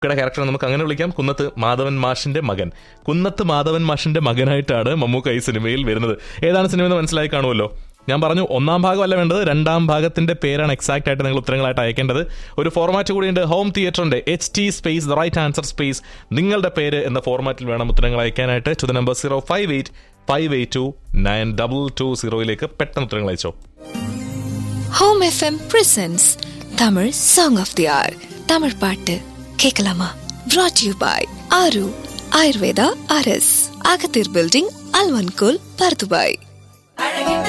മമ്മൂക്കയുടെ ക്യാരക്ടർ നമുക്ക് അങ്ങനെ വിളിക്കാം കുന്നത്ത് മാധവൻ മാഷിന്റെ മകൻ കുന്നത്ത് മാധവൻ മാഷിന്റെ മകനായിട്ടാണ് മമ്മൂക്ക ഈ സിനിമയിൽ വരുന്നത് ഏതാണ് സിനിമ എന്ന് മനസ്സിലായി കാണുമല്ലോ ഞാൻ പറഞ്ഞു ഒന്നാം ഭാഗമല്ല വേണ്ടത് രണ്ടാം ഭാഗത്തിന്റെ പേരാണ് എക്സാക്ട് ആയിട്ട് നിങ്ങൾ ഉത്തരങ്ങളായിട്ട് അയക്കേണ്ടത് ഒരു ഫോർമാറ്റ് കൂടിയുണ്ട് ഹോം തിയേറ്ററിന്റെ H T space the right answer space നിങ്ങളുടെ പേര് എന്ന ഫോർമാറ്റിൽ വേണം ഉത്തരങ്ങൾ അയക്കാനായിട്ട് to the number zero five eight five eight two nine double two സീറോയിലേക്ക് പെട്ടെന്ന് ഉത്തരങ്ങൾ അയച്ചോ home F M presents Tamil song of the hour Tamil பாட்டு கேட்கலாமா brought you by Aaru Ayurveda அரஸ் அகத்தீர் பில்டிங் அல்வன்கோல் பர்துபாய் அழகின்ற